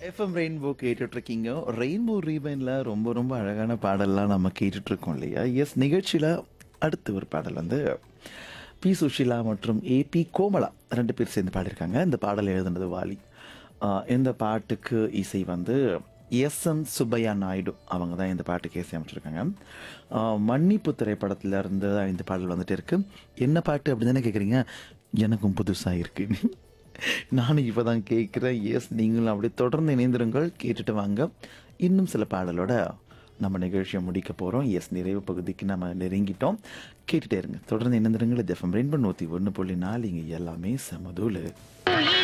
FM rainbow கேட்டுட்டு இருக்கீங்க rainbow ரீபைனில் ரொம்ப ரொம்ப அழகான பாடல்லாம் நம்ம கேட்டுட்டு இருக்கோம் இல்லையா எஸ் நிகழ்ச்சியில் அடுத்து ஒரு பாடல் வந்து பி சுஷிலா மற்றும் ஏபி கோமலா ரெண்டு பேர் சேர்ந்து பாடியிருக்காங்க இந்த பாடல் எழுதுனது வாலி ஆஹ் இந்த பாட்டுக்கு இசை வந்து எஸ் எம் சுப்பையா நாயுடு அவங்க தான் இந்த பாட்டுக்கு இசை அமைச்சிருக்காங்க ஆஹ் மன்னிப்பு திரைப்படத்துல இருந்து தான் இந்த பாடல் வந்துட்டு இருக்கு என்ன பாட்டு அப்படின்னு தானே கேட்குறீங்க எனக்கும் புதுசாக இருக்கு நானும் இப்போ தான் கேட்குறேன் எஸ் நீங்களும் அப்படியே தொடர்ந்து இணைந்திருங்கள் கேட்டுட்டு வாங்க இன்னும் சில பாடலோட நம்ம நிகழ்ச்சியை முடிக்க போகிறோம் எஸ் நிறைவு பகுதிக்கு நம்ம நெருங்கிட்டோம் கேட்டுட்டே இருங்க தொடர்ந்து இணைந்திருங்கள் ஜெஃபம் ரெயின்போ நூற்றி ஒன்று புள்ளி நாலு இங்கே எல்லாமே சமதூள்